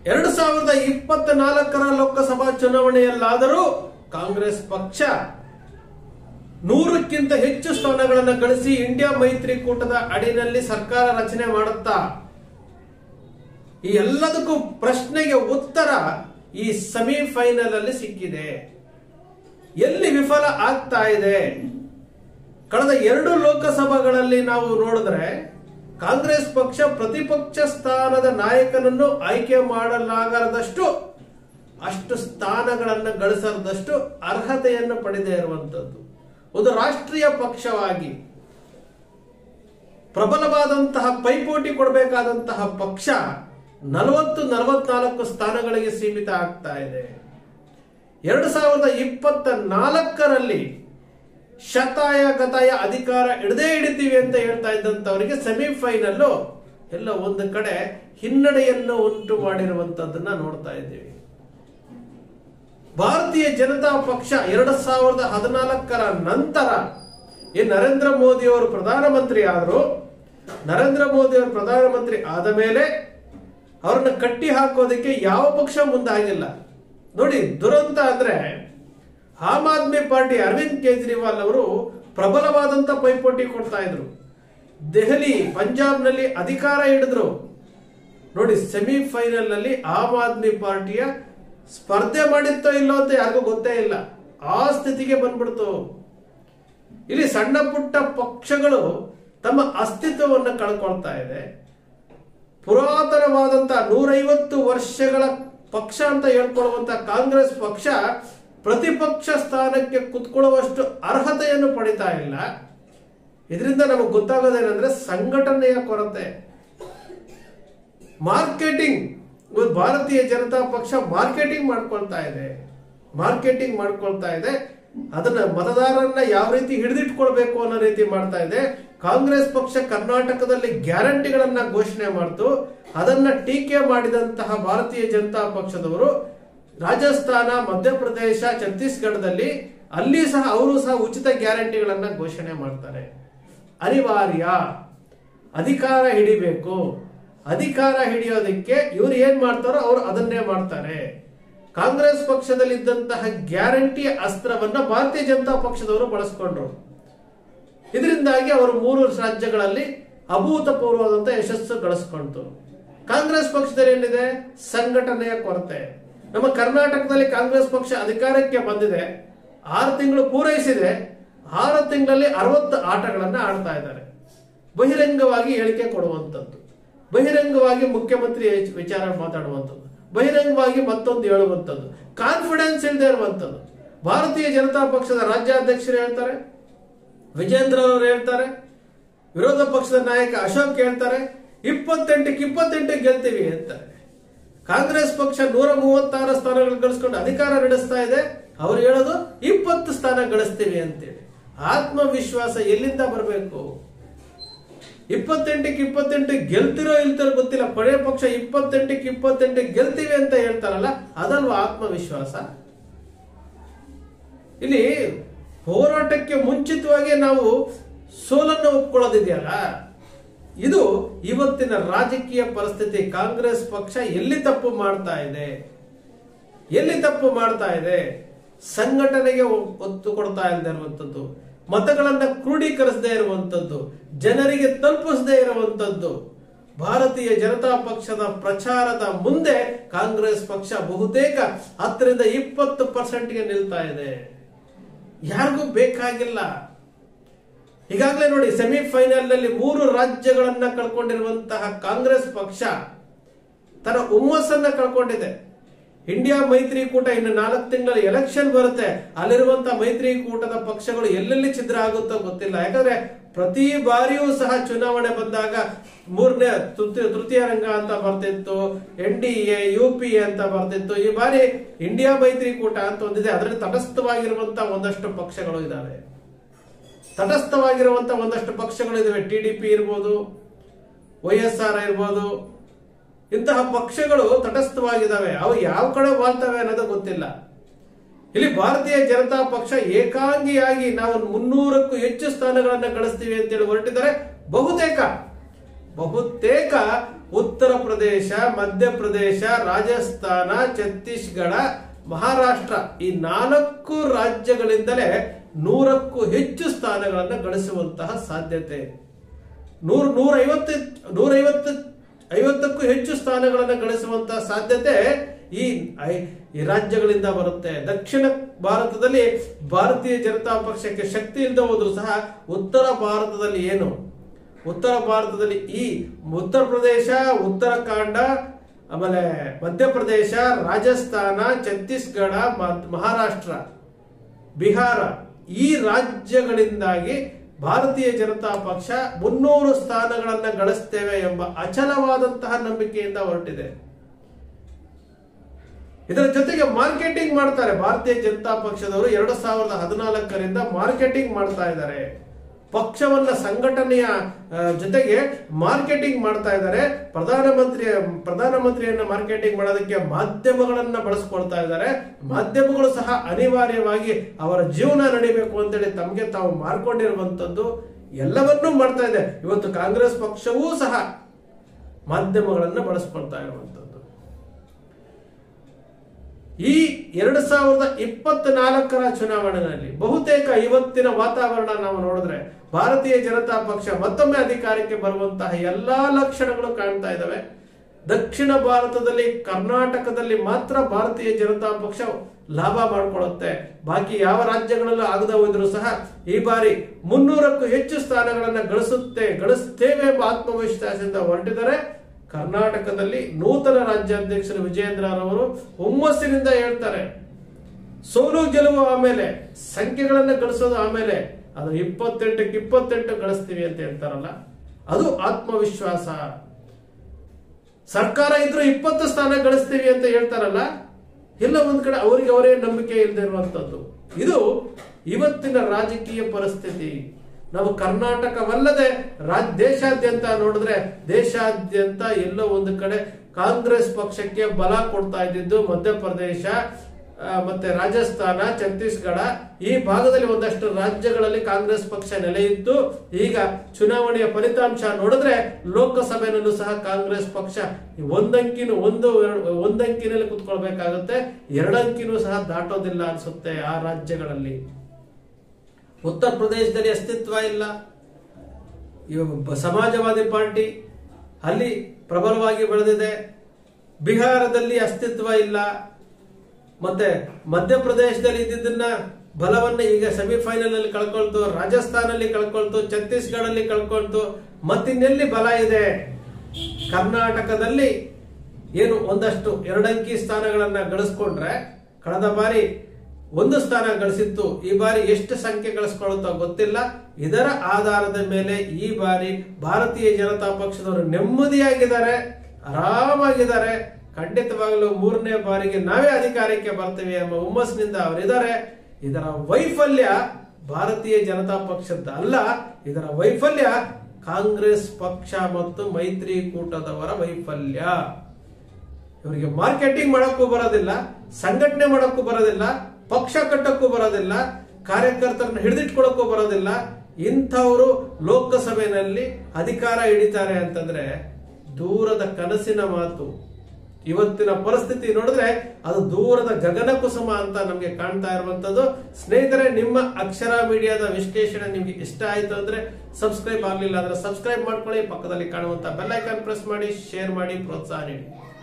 ಎರಡು ಸಾವಿರದ ಇಪ್ಪತ್ತ ನಾಲ್ಕರ ಲೋಕಸಭಾ ಚುನಾವಣೆಯಲ್ಲಾದರೂ ಕಾಂಗ್ರೆಸ್ ಪಕ್ಷ ನೂರಕ್ಕಿಂತ ಹೆಚ್ಚು ಸ್ಥಾನಗಳನ್ನು ಗಳಿಸಿ ಇಂಡಿಯಾ ಮೈತ್ರಿಕೂಟದ ಅಡಿನಲ್ಲಿ ಸರ್ಕಾರ ರಚನೆ ಮಾಡುತ್ತಾ ಈ ಎಲ್ಲದಕ್ಕೂ ಪ್ರಶ್ನೆಗೆ ಉತ್ತರ ಈ ಸೆಮಿಫೈನಲ್ ಅಲ್ಲಿ ಸಿಕ್ಕಿದೆ ಎಲ್ಲಿ ವಿಫಲ ಆಗ್ತಾ ಇದೆ ಕಳೆದ ಎರಡು ಲೋಕಸಭೆಗಳಲ್ಲಿ ನಾವು ನೋಡಿದ್ರೆ ಕಾಂಗ್ರೆಸ್ ಪಕ್ಷ ಪ್ರತಿಪಕ್ಷ ಸ್ಥಾನದ ನಾಯಕನನ್ನು ಆಯ್ಕೆ ಮಾಡಲಾಗದಷ್ಟು ಅಷ್ಟು ಸ್ಥಾನಗಳನ್ನು ಗಳಿಸದಷ್ಟು ಅರ್ಹತೆಯನ್ನು ಪಡೆದೇ ಇರುವಂತದ್ದು ಒಂದು ರಾಷ್ಟ್ರೀಯ ಪಕ್ಷವಾಗಿ ಪ್ರಬಲವಾದಂತಹ ಪೈಪೋಟಿ ಕೊಡಬೇಕಾದಂತಹ ಪಕ್ಷ ನಲವತ್ತು ನಲವತ್ನಾಲ್ಕು ಸ್ಥಾನಗಳಿಗೆ ಸೀಮಿತ ಆಗ್ತಾ ಇದೆ ಎರಡು ಸಾವಿರದ ಇಪ್ಪತ್ತ ನಾಲ್ಕರಲ್ಲಿ ಶತಾಯ ಗತಾಯ ಅಧಿಕಾರ ಹಿಡದೇ ಹಿಡಿತೀವಿ ಅಂತ ಹೇಳ್ತಾ ಇದ್ದಂತವರಿಗೆ ಸೆಮಿಫೈನಲ್ ಎಲ್ಲ ಒಂದು ಕಡೆ ಹಿನ್ನಡೆಯನ್ನು ಉಂಟು ಮಾಡಿರುವಂತದ್ದನ್ನ ನೋಡ್ತಾ ಇದ್ದೀವಿ ಭಾರತೀಯ ಜನತಾ ಪಕ್ಷ ಎರಡು ಸಾವಿರದ ಹದಿನಾಲ್ಕರ ನಂತರ ಈ ನರೇಂದ್ರ ಮೋದಿ ಅವರು ಪ್ರಧಾನಮಂತ್ರಿ ಆದರು ನರೇಂದ್ರ ಮೋದಿ ಅವರು ಪ್ರಧಾನಮಂತ್ರಿ ಆದ ಮೇಲೆ ಅವ್ರನ್ನ ಕಟ್ಟಿ ಹಾಕೋದಕ್ಕೆ ಯಾವ ಪಕ್ಷ ಮುಂದಾಗಿಲ್ಲ ನೋಡಿ ದುರಂತ ಅಂದ್ರೆ ಆಮ್ ಆದ್ಮಿ ಪಾರ್ಟಿ ಅರವಿಂದ್ ಕೇಜ್ರಿವಾಲ್ ಅವರು ಪ್ರಬಲವಾದಂತ ಪೈಪೋಟಿ ಕೊಡ್ತಾ ಇದ್ರು ದೆಹಲಿ ಪಂಜಾಬ್ನಲ್ಲಿ ಅಧಿಕಾರ ಹಿಡಿದ್ರು ನೋಡಿ ಸೆಮಿಫೈನಲ್ ನಲ್ಲಿ ಆಮ್ ಆದ್ಮಿ ಪಾರ್ಟಿಯ ಸ್ಪರ್ಧೆ ಮಾಡಿತ್ತೋ ಇಲ್ಲೋ ಅಂತ ಯಾರಿಗೂ ಗೊತ್ತೇ ಇಲ್ಲ ಆ ಸ್ಥಿತಿಗೆ ಬಂದ್ಬಿಡ್ತು ಇಲ್ಲಿ ಸಣ್ಣ ಪುಟ್ಟ ಪಕ್ಷಗಳು ತಮ್ಮ ಅಸ್ತಿತ್ವವನ್ನು ಕಳ್ಕೊಳ್ತಾ ಇದೆ ಪುರಾತನವಾದಂತ ನೂರೈವತ್ತು ವರ್ಷಗಳ ಪಕ್ಷ ಅಂತ ಹೇಳ್ಕೊಳ್ಳುವಂತ ಕಾಂಗ್ರೆಸ್ ಪಕ್ಷ ಪ್ರತಿಪಕ್ಷ ಸ್ಥಾನಕ್ಕೆ ಕುತ್ಕೊಳ್ಳುವಷ್ಟು ಅರ್ಹತೆಯನ್ನು ಪಡಿತಾ ಇಲ್ಲ ಇದರಿಂದ ನಮಗೆ ಗೊತ್ತಾಗೋದೇನೆಂದ್ರೆ ಸಂಘಟನೆಯ ಕೊರತೆ ಮಾರ್ಕೆಟಿಂಗ್ ಇವತ್ತು ಭಾರತೀಯ ಜನತಾ ಪಕ್ಷ ಮಾರ್ಕೆಟಿಂಗ್ ಮಾಡ್ಕೊಳ್ತಾ ಇದೆ ಮಾರ್ಕೆಟಿಂಗ್ ಮಾಡ್ಕೊಳ್ತಾ ಇದೆ ಅದನ್ನ ಮತದಾರರನ್ನ ಯಾವ ರೀತಿ ಹಿಡಿದಿಟ್ಕೊಳ್ಬೇಕು ಅನ್ನೋ ರೀತಿ ಮಾಡ್ತಾ ಇದೆ ಕಾಂಗ್ರೆಸ್ ಪಕ್ಷ ಕರ್ನಾಟಕದಲ್ಲಿ ಗ್ಯಾರಂಟಿಗಳನ್ನ ಘೋಷಣೆ ಮಾಡ್ತು ಅದನ್ನ ಟೀಕೆ ಮಾಡಿದಂತಹ ಭಾರತೀಯ ಜನತಾ ಪಕ್ಷದವರು ರಾಜಸ್ಥಾನ ಮಧ್ಯಪ್ರದೇಶ ಛತ್ತೀಸ್ಗಢದಲ್ಲಿ ಅಲ್ಲಿ ಸಹ ಅವರು ಸಹ ಉಚಿತ ಗ್ಯಾರಂಟಿಗಳನ್ನ ಘೋಷಣೆ ಮಾಡ್ತಾರೆ ಅನಿವಾರ್ಯ ಅಧಿಕಾರ ಹಿಡಿಬೇಕು ಅಧಿಕಾರ ಹಿಡಿಯೋದಕ್ಕೆ ಇವ್ರು ಏನ್ ಮಾಡ್ತಾರೋ ಅವ್ರು ಅದನ್ನೇ ಮಾಡ್ತಾರೆ ಕಾಂಗ್ರೆಸ್ ಪಕ್ಷದಲ್ಲಿದ್ದಂತಹ ಗ್ಯಾರಂಟಿ ಅಸ್ತ್ರವನ್ನ ಭಾರತೀಯ ಜನತಾ ಪಕ್ಷದವರು ಬಳಸ್ಕೊಂಡ್ರು ಇದರಿಂದಾಗಿ ಅವರು ಮೂರು ರಾಜ್ಯಗಳಲ್ಲಿ ಅಭೂತಪೂರ್ವವಾದಂತಹ ಯಶಸ್ಸು ಗಳಿಸ್ಕೊಂತು ಕಾಂಗ್ರೆಸ್ ಪಕ್ಷದಲ್ಲಿ ಏನಿದೆ ಸಂಘಟನೆಯ ಕೊರತೆ ನಮ್ಮ ಕರ್ನಾಟಕದಲ್ಲಿ ಕಾಂಗ್ರೆಸ್ ಪಕ್ಷ ಅಧಿಕಾರಕ್ಕೆ ಬಂದಿದೆ ಆರು ತಿಂಗಳು ಪೂರೈಸಿದೆ ಆರು ತಿಂಗಳಲ್ಲಿ ಅರವತ್ತು ಆಟಗಳನ್ನ ಆಡ್ತಾ ಇದ್ದಾರೆ ಬಹಿರಂಗವಾಗಿ ಹೇಳಿಕೆ ಕೊಡುವಂಥದ್ದು ಬಹಿರಂಗವಾಗಿ ಮುಖ್ಯಮಂತ್ರಿ ವಿಚಾರ ಮಾತಾಡುವಂಥದ್ದು ಬಹಿರಂಗವಾಗಿ ಮತ್ತೊಂದು ಹೇಳುವಂಥದ್ದು ಕಾನ್ಫಿಡೆನ್ಸ್ ಇಲ್ಲದೆ ಇರುವಂಥದ್ದು ಭಾರತೀಯ ಜನತಾ ಪಕ್ಷದ ರಾಜ್ಯಾಧ್ಯಕ್ಷರು ಹೇಳ್ತಾರೆ ವಿಜೇಂದ್ರ ಅವರು ಹೇಳ್ತಾರೆ ವಿರೋಧ ಪಕ್ಷದ ನಾಯಕ ಅಶೋಕ್ ಹೇಳ್ತಾರೆ ಇಪ್ಪತ್ತೆಂಟಕ್ಕೆ ಇಪ್ಪತ್ತೆಂಟು ಗೆಲ್ತೀವಿ ಅಂತಾರೆ ಕಾಂಗ್ರೆಸ್ ಪಕ್ಷ ನೂರ ಮೂವತ್ತಾರು ಸ್ಥಾನಗಳು ಗಳಿಸ್ಕೊಂಡು ಅಧಿಕಾರ ನಡೆಸ್ತಾ ಇದೆ ಅವ್ರು ಹೇಳೋದು ಇಪ್ಪತ್ತು ಸ್ಥಾನ ಗಳಿಸ್ತೀವಿ ಅಂತೇಳಿ ಆತ್ಮವಿಶ್ವಾಸ ಎಲ್ಲಿಂದ ಬರಬೇಕು ಇಪ್ಪತ್ತೆಂಟಕ್ಕೆ ಇಪ್ಪತ್ತೆಂಟು ಗೆಲ್ತಿರೋ ಇಲ್ತಿರೋ ಗೊತ್ತಿಲ್ಲ ಪಡೆ ಪಕ್ಷ ಇಪ್ಪತ್ತೆಂಟಕ್ಕೆ ಇಪ್ಪತ್ತೆಂಟು ಗೆಲ್ತೀವಿ ಅಂತ ಹೇಳ್ತಾರಲ್ಲ ಅದಲ್ವಾ ಆತ್ಮವಿಶ್ವಾಸ ಇಲ್ಲಿ ಹೋರಾಟಕ್ಕೆ ಮುಂಚಿತವಾಗಿ ನಾವು ಸೋಲನ್ನು ಒಪ್ಕೊಳ್ಳೋದಿದೆಯಲ್ಲ ಇದು ಇವತ್ತಿನ ರಾಜಕೀಯ ಪರಿಸ್ಥಿತಿ ಕಾಂಗ್ರೆಸ್ ಪಕ್ಷ ಎಲ್ಲಿ ತಪ್ಪು ಮಾಡ್ತಾ ಇದೆ ಎಲ್ಲಿ ತಪ್ಪು ಮಾಡ್ತಾ ಇದೆ ಸಂಘಟನೆಗೆ ಒತ್ತು ಕೊಡ್ತಾ ಇಲ್ಲದೆ ಇರುವಂತದ್ದು ಮತಗಳನ್ನ ಕ್ರೋಢೀಕರಿಸದೇ ಇರುವಂತದ್ದು ಜನರಿಗೆ ತಲುಪಿಸದೇ ಇರುವಂತದ್ದು ಭಾರತೀಯ ಜನತಾ ಪಕ್ಷದ ಪ್ರಚಾರದ ಮುಂದೆ ಕಾಂಗ್ರೆಸ್ ಪಕ್ಷ ಬಹುತೇಕ ಹತ್ತರಿಂದ ಇಪ್ಪತ್ತು ಪರ್ಸೆಂಟ್ಗೆ ನಿಲ್ತಾ ಇದೆ ಯಾರಿಗೂ ಬೇಕಾಗಿಲ್ಲ ಈಗಾಗಲೇ ನೋಡಿ ಸೆಮಿಫೈನಲ್ ನಲ್ಲಿ ಮೂರು ರಾಜ್ಯಗಳನ್ನ ಕಳ್ಕೊಂಡಿರುವಂತಹ ಕಾಂಗ್ರೆಸ್ ಪಕ್ಷ ತನ್ನ ಹುಮ್ಮಸ್ಸನ್ನ ಕಳ್ಕೊಂಡಿದೆ ಇಂಡಿಯಾ ಮೈತ್ರಿಕೂಟ ಇನ್ನು ನಾಲ್ಕು ತಿಂಗಳ ಎಲೆಕ್ಷನ್ ಬರುತ್ತೆ ಅಲ್ಲಿರುವಂತಹ ಮೈತ್ರಿಕೂಟದ ಪಕ್ಷಗಳು ಎಲ್ಲೆಲ್ಲಿ ಛಿದ್ರ ಆಗುತ್ತೋ ಗೊತ್ತಿಲ್ಲ ಯಾಕಂದ್ರೆ ಪ್ರತಿ ಬಾರಿಯೂ ಸಹ ಚುನಾವಣೆ ಬಂದಾಗ ಮೂರನೇ ತೃತೀಯ ತೃತೀಯ ರಂಗ ಅಂತ ಬರ್ತಿತ್ತು N D A U P A ಅಂತ ಬರ್ತಿತ್ತು ಈ ಬಾರಿ ಇಂಡಿಯಾ ಮೈತ್ರಿಕೂಟ ಅಂತ ಒಂದಿದೆ ಅದರಲ್ಲಿ ತಟಸ್ಥವಾಗಿರುವಂತಹ ಒಂದಷ್ಟು ಪಕ್ಷಗಳು ಇದಾವೆ ತಟಸ್ಥವಾಗಿರುವಂತಹ ಒಂದಷ್ಟು ಪಕ್ಷಗಳು ಇದಾವೆ ಟಿ ಡಿ ಪಿ ಇರ್ಬೋದು ವೈ ಎಸ್ ಆರ್ ಇರ್ಬೋದು ಇಂತಹ ಪಕ್ಷಗಳು ತಟಸ್ಥವಾಗಿದ್ದಾವೆ ಅವು ಯಾವ ಕಡೆ ವಾಲ್ತವೆ ಅನ್ನೋದು ಗೊತ್ತಿಲ್ಲ ಇಲ್ಲಿ ಭಾರತೀಯ ಜನತಾ ಪಕ್ಷ ಏಕಾಂಗಿಯಾಗಿ ನಾವು ಮುನ್ನೂರಕ್ಕೂ ಹೆಚ್ಚು ಸ್ಥಾನಗಳನ್ನು ಗಳಿಸ್ತೀವಿ ಅಂತೇಳಿ ಹೊರಟಿದ್ದಾರೆ ಬಹುತೇಕ ಬಹುತೇಕ ಉತ್ತರ ಪ್ರದೇಶ ಮಧ್ಯಪ್ರದೇಶ ರಾಜಸ್ಥಾನ ಛತ್ತೀಸ್ಗಢ ಮಹಾರಾಷ್ಟ್ರ ಈ ನಾಲ್ಕು ರಾಜ್ಯಗಳಿಂದಲೇ ನೂರಕ್ಕೂ ಹೆಚ್ಚು ಸ್ಥಾನಗಳನ್ನು ಗಳಿಸುವಂತಹ ಸಾಧ್ಯತೆ ನೂರ ನೂರೈವತ್ತು ನೂರೈವತ್ತು ಐವತ್ತಕ್ಕೂ ಹೆಚ್ಚು ಸ್ಥಾನಗಳನ್ನು ಗಳಿಸುವಂತಹ ಸಾಧ್ಯತೆ ಈ ಐ- ಈ ರಾಜ್ಯಗಳಿಂದ ಬರುತ್ತೆ ದಕ್ಷಿಣ ಭಾರತದಲ್ಲಿ ಭಾರತೀಯ ಜನತಾ ಪಕ್ಷಕ್ಕೆ ಶಕ್ತಿ ಇಲ್ಲದೆ ಹೋದ್ರು ಸಹ ಉತ್ತರ ಭಾರತದಲ್ಲಿ ಏನು ಉತ್ತರ ಭಾರತದಲ್ಲಿ ಈ ಉತ್ತರ ಪ್ರದೇಶ ಉತ್ತರಾಖಂಡ ಆಮೇಲೆ ಮಧ್ಯಪ್ರದೇಶ ರಾಜಸ್ಥಾನ ಛತ್ತೀಸ್ಗಢ ಮ- ಮಹಾರಾಷ್ಟ್ರ ಬಿಹಾರ ಈ ರಾಜ್ಯಗಳಿಂದಾಗಿ ಭಾರತೀಯ ಜನತಾ ಪಕ್ಷ ಮುನ್ನೂರು ಸ್ಥಾನಗಳನ್ನು ಗಳಿಸ್ತೇವೆ ಎಂಬ ಅಚಲವಾದಂತಹ ನಂಬಿಕೆಯಿಂದ ಹೊರಟಿದೆ ಇದರ ಜೊತೆಗೆ ಮಾರ್ಕೆಟಿಂಗ್ ಮಾಡ್ತಾರೆ ಭಾರತೀಯ ಜನತಾ ಪಕ್ಷದವರು ಎರಡು ಸಾವಿರದ ಹದಿನಾಲ್ಕರಿಂದ ಮಾರ್ಕೆಟಿಂಗ್ ಮಾಡ್ತಾ ಇದ್ದಾರೆ ಪಕ್ಷವನ್ನ ಸಂಘಟನೆಯ ಆ, ಜೊತೆಗೆ ಮಾರ್ಕೆಟಿಂಗ್ ಮಾಡ್ತಾ ಇದ್ದಾರೆ ಪ್ರಧಾನಮಂತ್ರಿ ಪ್ರಧಾನಮಂತ್ರಿಯನ್ನ ಮಾರ್ಕೆಟಿಂಗ್ ಮಾಡೋದಕ್ಕೆ ಮಾಧ್ಯಮಗಳನ್ನ ಬಳಸ್ಕೊಳ್ತಾ ಇದ್ದಾರೆ ಮಾಧ್ಯಮಗಳು ಸಹ ಅನಿವಾರ್ಯವಾಗಿ ಅವರ ಜೀವನ ನಡಿಬೇಕು ಅಂತೇಳಿ ತಮಗೆ ತಾವು ಮಾರ್ಕೊಂಡಿರುವಂತದ್ದು ಎಲ್ಲವನ್ನೂ ಮಾಡ್ತಾ ಇದೆ ಇವತ್ತು ಕಾಂಗ್ರೆಸ್ ಪಕ್ಷವೂ ಸಹ ಮಾಧ್ಯಮಗಳನ್ನ ಬಳಸ್ಕೊಳ್ತಾ ಇರುವಂತದ್ದು ಈ ಎರಡು ಸಾವಿರದ ಇಪ್ಪತ್ನಾಲ್ಕರ ಚುನಾವಣೆಯಲ್ಲಿ ಬಹುತೇಕ ಇವತ್ತಿನ ವಾತಾವರಣ ನಾವು ನೋಡಿದ್ರೆ ಭಾರತೀಯ ಜನತಾ ಪಕ್ಷ ಮತ್ತೊಮ್ಮೆ ಅಧಿಕಾರಕ್ಕೆ ಬರುವಂತಹ ಎಲ್ಲಾ ಲಕ್ಷಣಗಳು ಕಾಣ್ತಾ ಇದ್ದಾವೆ ದಕ್ಷಿಣ ಭಾರತದಲ್ಲಿ ಕರ್ನಾಟಕದಲ್ಲಿ ಮಾತ್ರ ಭಾರತೀಯ ಜನತಾ ಪಕ್ಷ ಲಾಭ ಮಾಡಿಕೊಳ್ಳುತ್ತೆ ಬಾಕಿ ಯಾವ ರಾಜ್ಯಗಳಲ್ಲೂ ಆಗದ ಹೋದ್ರು ಸಹ ಈ ಬಾರಿ ಮುನ್ನೂರಕ್ಕೂ ಹೆಚ್ಚು ಸ್ಥಾನಗಳನ್ನು ಗಳಿಸುತ್ತೆ ಗಳಿಸ್ತೇವೆ ಎಂಬ ಆತ್ಮವಿಶ್ವಾಸದಿಂದ ಹೊರಟಿದ್ದಾರೆ ಕರ್ನಾಟಕದಲ್ಲಿ ನೂತನ ರಾಜ್ಯಾಧ್ಯಕ್ಷರು ವಿಜಯೇಂದ್ರರವರು ಹುಮ್ಮಸ್ಸಿನಿಂದ ಹೇಳ್ತಾರೆ ಸೋಲು ಗೆಲುವು ಆಮೇಲೆ ಸಂಖ್ಯೆಗಳನ್ನ ಗಳಿಸೋದು ಆಮೇಲೆ ಅದು ಇಪ್ಪತ್ತೆಂಟಕ್ಕೆ ಇಪ್ಪತ್ತೆಂಟು ಗಳಿಸ್ತೀವಿ ಅಂತ ಹೇಳ್ತಾರಲ್ಲ ಅದು ಆತ್ಮವಿಶ್ವಾಸ ಸರ್ಕಾರ ಇದ್ರೂ ಇಪ್ಪತ್ತು ಸ್ಥಾನ ಗಳಿಸ್ತೀವಿ ಅಂತ ಹೇಳ್ತಾರಲ್ಲ ಎಲ್ಲ ಒಂದ್ ಕಡೆ ಅವರಿಗೆ ಅವರೇ ನಂಬಿಕೆ ಇಲ್ಲದೆ ಇರುವಂತದ್ದು ಇದು ಇವತ್ತಿನ ರಾಜಕೀಯ ಪರಿಸ್ಥಿತಿ ನಾವು ಕರ್ನಾಟಕವಲ್ಲದೆ ರಾಜ್ ದೇಶಾದ್ಯಂತ ನೋಡಿದ್ರೆ ದೇಶಾದ್ಯಂತ ಎಲ್ಲೋ ಒಂದು ಕಡೆ ಕಾಂಗ್ರೆಸ್ ಪಕ್ಷಕ್ಕೆ ಬಲ ಕೊಡ್ತಾ ಇದ್ದಿದ್ದು ಮಧ್ಯಪ್ರದೇಶ ಆ, ಮತ್ತೆ ರಾಜಸ್ಥಾನ ಛತ್ತೀಸ್ಗಢ ಈ ಭಾಗದಲ್ಲಿ ಒಂದಷ್ಟು ರಾಜ್ಯಗಳಲ್ಲಿ ಕಾಂಗ್ರೆಸ್ ಪಕ್ಷ ನೆಲೆಯಿದ್ದು ಈಗ ಚುನಾವಣೆಯ ಫಲಿತಾಂಶ ನೋಡಿದ್ರೆ ಲೋಕಸಭೆಯಲ್ಲೂ ಸಹ ಕಾಂಗ್ರೆಸ್ ಪಕ್ಷ ಒಂದಂಕಿನೂ ಒಂದು ಎರಡು ಒಂದಂಕಿನಲ್ಲಿ ಕುತ್ಕೊಳ್ಬೇಕಾಗುತ್ತೆ ಎರಡಂಕಿನೂ ಸಹ ದಾಟೋದಿಲ್ಲ ಅನ್ಸುತ್ತೆ ಆ ರಾಜ್ಯಗಳಲ್ಲಿ ಉತ್ತರ ಪ್ರದೇಶದಲ್ಲಿ ಅಸ್ತಿತ್ವ ಇಲ್ಲ ಇವಾಗ ಬ- ಸಮಾಜವಾದಿ ಪಾರ್ಟಿ ಅಲ್ಲಿ ಪ್ರಬಲವಾಗಿ ಬೆಳೆದಿದೆ ಬಿಹಾರದಲ್ಲಿ ಅಸ್ತಿತ್ವ ಇಲ್ಲ ಮತ್ತೆ ಮಧ್ಯಪ್ರದೇಶದಲ್ಲಿ ಇದ್ದಿದ್ದನ್ನ ಬಲವನ್ನ ಈಗ ಸೆಮಿಫೈನಲ್ ಅಲ್ಲಿ ಕಳ್ಕೊಳ್ತು ರಾಜಸ್ಥಾನಲ್ಲಿ ಕಳ್ಕೊಳ್ತು ಛತ್ತೀಸ್ಗಢಲ್ಲಿ ಕಳ್ಕೊಳ್ತು ಮತ್ತಿನ್ನೆಲ್ಲಿ ಬಲ ಇದೆ ಕರ್ನಾಟಕದಲ್ಲಿ ಏನು ಒಂದಷ್ಟು ಎರಡಂಕಿ ಸ್ಥಾನಗಳನ್ನ ಗಳಿಸ್ಕೊಂಡ್ರೆ ಕಳೆದ ಬಾರಿ ಒಂದು ಸ್ಥಾನ ಗಳಿಸಿತ್ತು ಈ ಬಾರಿ ಎಷ್ಟು ಸಂಖ್ಯೆ ಗಳಿಸ್ಕೊಳ್ಳುತ್ತೋ ಗೊತ್ತಿಲ್ಲ ಇದರ ಆಧಾರದ ಮೇಲೆ ಈ ಬಾರಿ ಭಾರತೀಯ ಜನತಾ ಪಕ್ಷದವರು ನೆಮ್ಮದಿಯಾಗಿದ್ದಾರೆ ಆರಾಮಾಗಿದ್ದಾರೆ ಖಂಡಿತವಾಗಲೂ ಮೂರನೇ ಬಾರಿಗೆ ನಾವೇ ಅಧಿಕಾರಕ್ಕೆ ಬರ್ತೀವಿ ಎಂಬ ಹುಮ್ಮಸ್ಸಿನಿಂದ ಅವರಿದ್ದಾರೆ ಇದರ ವೈಫಲ್ಯ ಭಾರತೀಯ ಜನತಾ ಪಕ್ಷದ ಅಲ್ಲ ಇದರ ವೈಫಲ್ಯ ಕಾಂಗ್ರೆಸ್ ಪಕ್ಷ ಮತ್ತು ಮೈತ್ರಿಕೂಟದವರ ವೈಫಲ್ಯ ಇವರಿಗೆ ಮಾರ್ಕೆಟಿಂಗ್ ಮಾಡಕ್ಕೂ ಬರೋದಿಲ್ಲ ಸಂಘಟನೆ ಮಾಡಕ್ಕೂ ಬರೋದಿಲ್ಲ ಪಕ್ಷ ಕಟ್ಟಕ್ಕೂ ಬರೋದಿಲ್ಲ ಕಾರ್ಯಕರ್ತರನ್ನ ಹಿಡಿದಿಟ್ಕೊಳ್ಳಕ್ಕೂ ಬರೋದಿಲ್ಲ ಇಂಥವರು ಲೋಕಸಭೆಯಲ್ಲಿ ಅಧಿಕಾರ ಹಿಡಿತಾರೆ ಅಂತಂದ್ರೆ ದೂರದ ಕನಸಿನ ಮಾತು ಇವತ್ತಿನ ಪರಿಸ್ಥಿತಿ ನೋಡಿದ್ರೆ ಅದು ದೂರದ ಗಗನ ಕುಸುಮ ಅಂತ ನಮ್ಗೆ ಕಾಣ್ತಾ ಇರುವಂತದ್ದು ಸ್ನೇಹಿತರೆ ನಿಮ್ಮ ಅಕ್ಷರ ಮೀಡಿಯಾದ ವಿಶ್ಲೇಷಣೆ ನಿಮ್ಗೆ ಇಷ್ಟ ಆಯ್ತು ಅಂದ್ರೆ ಸಬ್ಸ್ಕ್ರೈಬ್ ಆಗ್ಲಿಲ್ಲ ಅಂದ್ರೆ ಸಬ್ಸ್ಕ್ರೈಬ್ ಮಾಡ್ಕೊಳ್ಳಿ ಪಕ್ಕದಲ್ಲಿ ಕಾಣುವಂತ ಬೆಲ್ ಐಕಾನ್ ಪ್ರೆಸ್ ಮಾಡಿ ಶೇರ್ ಮಾಡಿ ಪ್ರೋತ್ಸಾಹ ನೀಡಿ